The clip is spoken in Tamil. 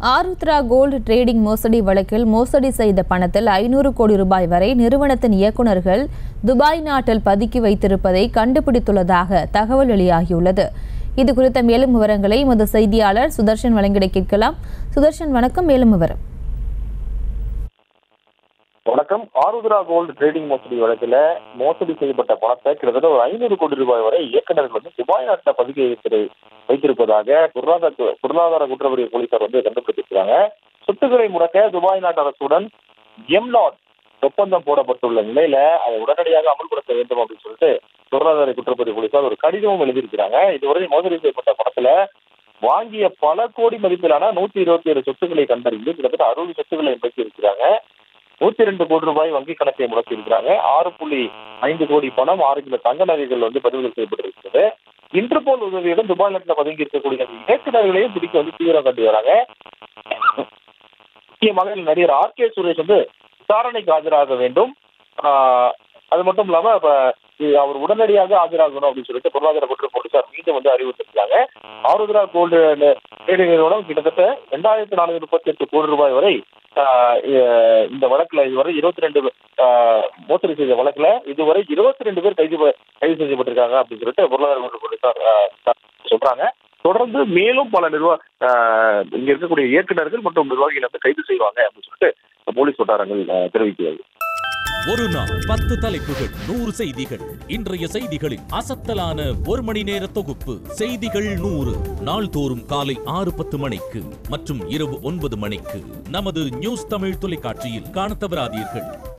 ஆருத்ரா கோல்டு ட்ரேடிங் மோசடி வழக்கில் மோசடி செய்த பணத்தில் ஐநூறு கோடி ரூபாய் வரை நிறுவனத்தின் இயக்குநர்கள் துபாய் நாட்டில் பதுக்கி வைத்திருப்பதை கண்டுபிடித்துள்ளதாக தகவல் வெளியாகியுள்ளது இது குறித்த மேலும் விவரங்களை எமது செய்தியாளர் சுதர்ஷன் வழங்கிட கேட்கலாம் சுதர்ஷன் வணக்கம் மேலும் விவரம் வணக்கம் ஆருத்ரா கோல்டு ட்ரேடிங் மோசடி வழக்குல மோசடி செய்யப்பட்ட பணத்தை கிட்டத்தட்ட ஒரு ஐநூறு கோடி ரூபாய் வரை இயக்குநர்கள் வந்து துபாய் நாட்டில் பதுக்கி வைத்திரு வைத்திருப்பதாக பொருளாதார பொருளாதார குற்றப்பிரிவு போலீசார் வந்து கண்டுபிடிச்சிருக்காங்க சொத்துக்களை முடக்க துபாய் நாட்டு அரசுடன் எம்நாட் ஒப்பந்தம் போடப்பட்டுள்ள நிலையில அதை உடனடியாக அமல்படுத்த வேண்டும் அப்படின்னு சொல்லிட்டு பொருளாதார குற்றப்பிரிவு போலீசார் ஒரு கடிதமும் எழுதியிருக்கிறாங்க இதுவரை மோசடி செய்யப்பட்ட பணத்துல வாங்கிய பல கோடி மதிப்பிலான நூத்தி இருபத்தி ஏழு சொத்துக்களை கண்டறிந்து கிட்டத்தட்ட அறுபது சொத்துக்களை முடக்கி இருக்கிறாங்க நூத்தி ரெண்டு கோடி ரூபாய் வங்கி கணக்கை முடக்கி இருக்கிறாங்க ஆறு புள்ளி ஐந்து கோடி பணம் ஆறு கிலோ தங்க நகைகள் வந்து பறிமுதல் செய்யப்பட்டிருக்கிறது இன்டர்போல் உதவியுடன் துபாய் நாட்டில் பதுங்கி இருக்கக்கூடிய அந்த இயக்குநர்களையும் பிடிக்க வந்து தீவிரம் கட்டி வராங்க முக்கியமாக இந்த நடிகர் ஆர் கே சுரேஷ் வந்து விசாரணைக்கு ஆஜராக வேண்டும் ஆஹ் அது மட்டும் இல்லாம இப்ப இது அவர் உடனடியாக ஆஜராகணும் அப்படின்னு சொல்லிட்டு பொருளாதார குற்ற போலீசார் மீண்டும் வந்து அறிவுறுத்திருக்காங்க ஆருத்ரா கோல்டு ட்ரேடிங் நிறுவனம் கிட்டத்தட்ட ரெண்டாயிரத்தி நானூத்தி முப்பத்தி எட்டு கோடி ரூபாய் வரை ஆஹ் இ- இந்த வழக்குல இதுவரை இருபத்தி ரெண்டு மோசடி செய்த வழக்குல இதுவரை இருபத்தி ரெண்டு பேர் கைது ப- கைது செய்யப்பட்டிருக்காங்க அப்படின்னு சொல்லிட்டு பொருளாதார குற்ற போலீசார் ஆஹ் சொல்றாங்க தொடர்ந்து மேலும் பல நிர்வாக இங்க இருக்கக்கூடிய இயக்குநர்கள் மற்றும் நிர்வாகிகளை வந்து கைது செய்வாங்க அப்படின்னு சொல்லிட்டு போலீஸ் வட்டாரங்கள் ஆஹ் தெரிவிக்கிறது ஒரு நாள் பத்து தலைப்புகள் நூறு செய்திகள் இன்றைய செய்திகளின் அசத்தலான ஒரு மணி நேர தொகுப்பு செய்திகள் நூறு நாள்தோறும் காலை ஆறு பத்து மணிக்கு மற்றும் இரவு ஒன்பது மணிக்கு நமது நியூஸ் தமிழ் தொலைக்காட்சியில் காணத் தவறாதீர்கள்